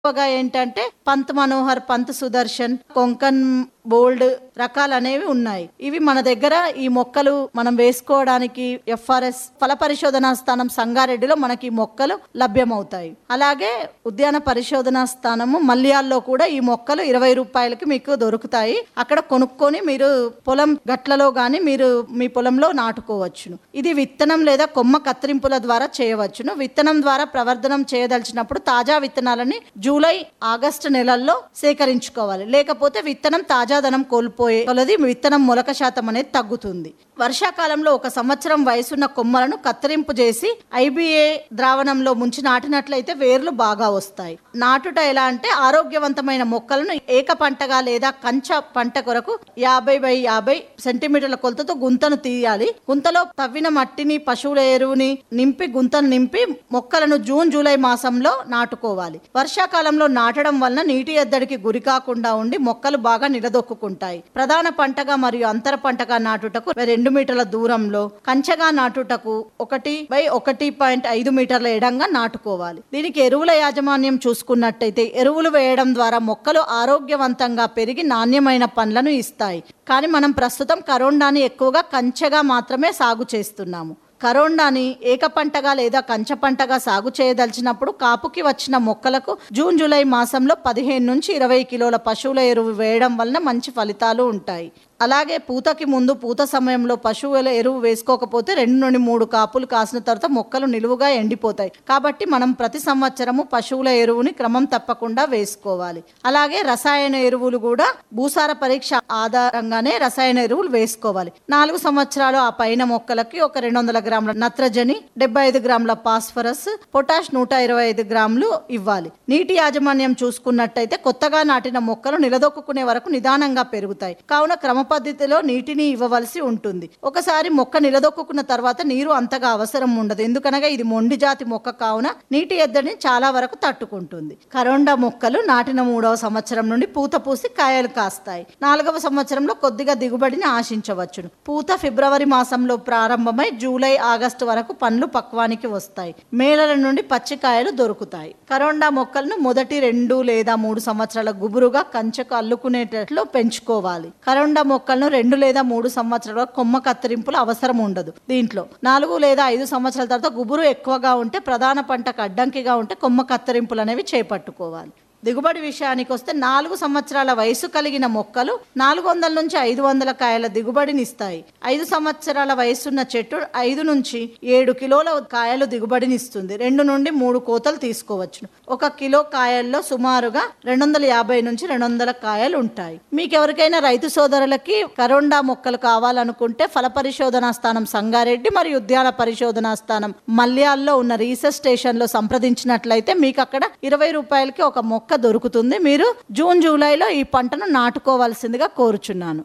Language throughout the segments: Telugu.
ఎక్కువగా ఏంటంటే పంత్ మనోహర్ పంత్ సుదర్శన్ కొంకన్ బోల్డ్ రకాలు అనేవి ఉన్నాయి ఇవి మన దగ్గర ఈ మొక్కలు మనం వేసుకోవడానికి ఎఫ్ఆర్ఎస్ ఫల పరిశోధనా స్థానం సంగారెడ్డిలో మనకి ఈ మొక్కలు లభ్యమవుతాయి అలాగే ఉద్యాన పరిశోధనా స్థానము మల్యాల్లో కూడా ఈ మొక్కలు ఇరవై రూపాయలకి మీకు దొరుకుతాయి అక్కడ కొనుక్కొని మీరు పొలం గట్లలో గాని మీరు మీ పొలంలో నాటుకోవచ్చును ఇది విత్తనం లేదా కొమ్మ కత్తిరింపుల ద్వారా చేయవచ్చును విత్తనం ద్వారా ప్రవర్ధనం చేయదలిచినప్పుడు తాజా విత్తనాలని జూలై ఆగస్టు నెలల్లో సేకరించుకోవాలి లేకపోతే విత్తనం తాజాదనం కోల్పోయే కొలది విత్తనం మొలక శాతం అనేది తగ్గుతుంది వర్షాకాలంలో ఒక సంవత్సరం వయసున్న కొమ్మలను కత్తిరింపు చేసి ఐబిఏ ద్రావణంలో ముంచి నాటినట్లయితే వేర్లు బాగా వస్తాయి నాటుట ఎలా అంటే ఆరోగ్యవంతమైన మొక్కలను ఏక పంటగా లేదా కంచ పంట కొరకు యాభై బై యాభై సెంటీమీటర్ల కొలతతో గుంతను తీయాలి గుంతలో తవ్విన మట్టిని పశువుల ఎరువుని నింపి గుంతను నింపి మొక్కలను జూన్ జూలై మాసంలో నాటుకోవాలి వర్షాకాలంలో నాటడం వలన నీటి ఎద్దడికి గురి కాకుండా ఉండి మొక్కలు బాగా నిలదొక్కుంటాయి ప్రధాన పంటగా మరియు అంతర పంటగా నాటుటకు రెండు మీటర్ల దూరంలో కంచగా నాటుటకు ఒకటి బై ఒకటి పాయింట్ ఐదు మీటర్ల ఎడంగా నాటుకోవాలి దీనికి ఎరువుల యాజమాన్యం చూసుకున్నట్టయితే ఎరువులు వేయడం ద్వారా మొక్కలు ఆరోగ్యవంతంగా పెరిగి నాణ్యమైన పండ్లను ఇస్తాయి కానీ మనం ప్రస్తుతం కరోండాని ఎక్కువగా కంచెగా మాత్రమే సాగు చేస్తున్నాము కరోండాని ఏక పంటగా లేదా కంచ పంటగా సాగు చేయదలిచినప్పుడు కాపుకి వచ్చిన మొక్కలకు జూన్ జూలై మాసంలో పదిహేను నుంచి ఇరవై కిలోల పశువుల ఎరువు వేయడం వలన మంచి ఫలితాలు ఉంటాయి అలాగే పూతకి ముందు పూత సమయంలో పశువుల ఎరువు వేసుకోకపోతే రెండు నుండి మూడు కాపులు కాసిన తర్వాత మొక్కలు నిలువుగా ఎండిపోతాయి కాబట్టి మనం ప్రతి సంవత్సరము పశువుల ఎరువుని క్రమం తప్పకుండా వేసుకోవాలి అలాగే రసాయన ఎరువులు కూడా భూసార పరీక్ష ఆధారంగానే రసాయన ఎరువులు వేసుకోవాలి నాలుగు సంవత్సరాలు ఆ పైన మొక్కలకి ఒక రెండు వందల గ్రాముల నత్రజని డెబ్బై ఐదు గ్రాముల పాస్ఫరస్ పొటాష్ నూట ఇరవై ఐదు గ్రాములు ఇవ్వాలి నీటి యాజమాన్యం చూసుకున్నట్టయితే కొత్తగా నాటిన మొక్కలు నిలదొక్కునే వరకు నిదానంగా పెరుగుతాయి కావున క్రమ పద్ధతిలో నీటిని ఇవ్వవలసి ఉంటుంది ఒకసారి మొక్క నిలదొక్కున్న తర్వాత నీరు అంతగా అవసరం ఉండదు ఎందుకనగా ఇది మొండి జాతి మొక్క కావున నీటి ఎద్దడిని చాలా వరకు తట్టుకుంటుంది కరోండా మొక్కలు నాటిన మూడవ సంవత్సరం నుండి పూత పూసి కాయలు కాస్తాయి నాలుగవ సంవత్సరంలో కొద్దిగా దిగుబడిని ఆశించవచ్చును పూత ఫిబ్రవరి మాసంలో ప్రారంభమై జూలై ఆగస్టు వరకు పండ్లు పక్వానికి వస్తాయి మేళల నుండి పచ్చికాయలు దొరుకుతాయి కరోండా మొక్కలను మొదటి రెండు లేదా మూడు సంవత్సరాల గుబురుగా కంచెకు అల్లుకునేటట్లు పెంచుకోవాలి కరోండా మొక్కలను రెండు లేదా మూడు సంవత్సరాల కొమ్మ కత్తిరింపులు అవసరం ఉండదు దీంట్లో నాలుగు లేదా ఐదు సంవత్సరాల తర్వాత గుబురు ఎక్కువగా ఉంటే ప్రధాన పంటకు అడ్డంకిగా ఉంటే కొమ్మ కత్తిరింపులు అనేవి చేపట్టుకోవాలి దిగుబడి విషయానికి వస్తే నాలుగు సంవత్సరాల వయసు కలిగిన మొక్కలు నాలుగు వందల నుంచి ఐదు వందల కాయల దిగుబడిని ఇస్తాయి ఐదు సంవత్సరాల వయసున్న చెట్టు ఐదు నుంచి ఏడు కిలోల కాయలు దిగుబడిని ఇస్తుంది రెండు నుండి మూడు కోతలు తీసుకోవచ్చు ఒక కిలో కాయల్లో సుమారుగా రెండు వందల యాభై నుంచి రెండు వందల కాయలు ఉంటాయి మీకు ఎవరికైనా రైతు సోదరులకి కరోండా మొక్కలు కావాలనుకుంటే ఫల పరిశోధనా స్థానం సంగారెడ్డి మరియు ఉద్యాన పరిశోధనా స్థానం మల్యాల్లో ఉన్న రీసెర్చ్ స్టేషన్ లో సంప్రదించినట్లయితే మీకు అక్కడ ఇరవై రూపాయలకి ఒక మొక్క దొరుకుతుంది మీరు జూన్ జూలైలో ఈ పంటను నాటుకోవాల్సిందిగా కోరుచున్నాను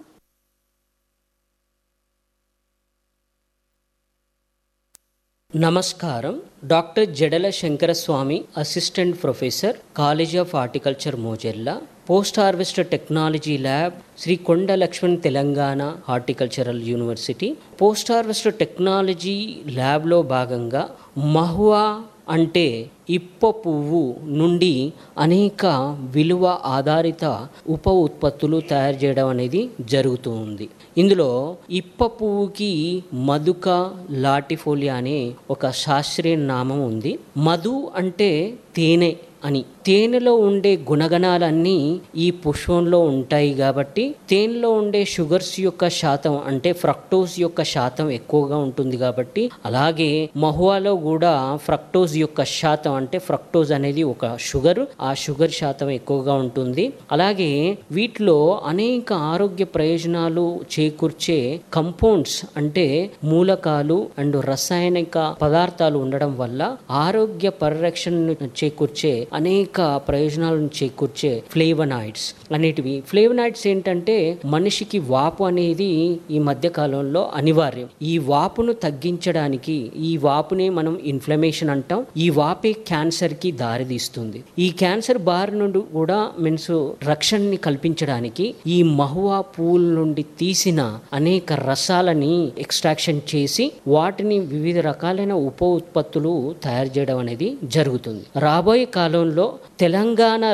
నమస్కారం doctor Jadala Shankaraswamy assistant professor college of horticulture Mojerla post harvest technology lab Shri Konda Laxman Telangana horticultural university post harvest technology ల్యాబ్లో భాగంగా మహువా అంటే ఇప్ప పువ్వు నుండి అనేక విలువ ఆధారిత ఉప ఉత్పత్తులు తయారు చేయడం అనేది జరుగుతూ ఉంది ఇందులో ఇప్ప పువ్వుకి మధుక లాటిఫోలియా అనే ఒక శాస్త్రీయ నామం ఉంది మధు అంటే తేనె అని తేనెలో ఉండే గుణగణాలన్నీ ఈ పుష్పంలో ఉంటాయి కాబట్టి తేనెలో ఉండే షుగర్స్ యొక్క శాతం అంటే ఫ్రక్టోజ్ యొక్క శాతం ఎక్కువగా ఉంటుంది కాబట్టి అలాగే మహువాలో కూడా ఫ్రక్టోజ్ యొక్క శాతం అంటే ఫ్రక్టోజ్ అనేది ఒక షుగర్ ఆ షుగర్ శాతం ఎక్కువగా ఉంటుంది అలాగే వీటిలో అనేక ఆరోగ్య ప్రయోజనాలు చేకూర్చే కంపౌండ్స్ అంటే మూలకాలు అండ్ రసాయనిక పదార్థాలు ఉండడం వల్ల ఆరోగ్య పరిరక్షణను చేకూర్చే అనేక ప్రయోజనాలను చేకూర్చే ఫ్లేవనాయిడ్స్ అనేటివి ఫ్లేవనాయిడ్స్ ఏంటంటే మనిషికి వాపు అనేది ఈ మధ్య కాలంలో అనివార్యం ఈ వాపును తగ్గించడానికి ఈ వాపునే మనం ఇన్ఫ్లమేషన్ అంటాం ఈ వాపే క్యాన్సర్ కి దారితీస్తుంది ఈ క్యాన్సర్ బారి నుండి కూడా మీన్స్ రక్షణని కల్పించడానికి ఈ మహువా పువ్వుల నుండి తీసిన అనేక రసాలని ఎక్స్ట్రాక్షన్ చేసి వాటిని వివిధ రకాలైన ఉప ఉత్పత్తులు తయారు చేయడం అనేది జరుగుతుంది రాబోయే కాలంలో తెలంగాణ